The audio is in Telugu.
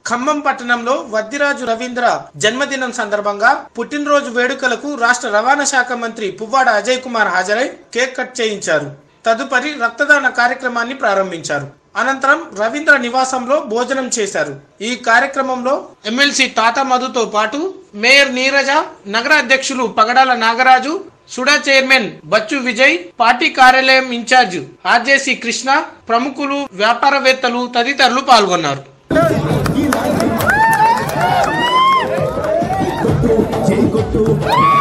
ఖమ్మం పట్టణంలో వద్దిరాజు రవీంద్ర జన్మదినం సందర్భంగా పుట్టినరోజు వేడుకలకు రాష్ట్ర రవాణా శాఖ మంత్రి పువ్వాడ అజయ్ కుమార్ హాజరై కేక్ కట్ చేయించారు తదుపరి రక్తదాన కార్యక్రమాన్ని ప్రారంభించారు అనంతరం రవీంద్ర నివాసంలో భోజనం చేశారు ఈ కార్యక్రమంలో ఎమ్మెల్సీ తాత మధుతో పాటు మేయర్ నీరజ నగర అధ్యక్షులు పగడాల నాగరాజు సుడా చైర్మన్ బచ్చు విజయ్ పార్టీ కార్యాలయం ఇన్ఛార్జ్ ఆర్జేసి కృష్ణ ప్రముఖులు వ్యాపారవేత్తలు తదితరులు పాల్గొన్నారు చేకొట్టు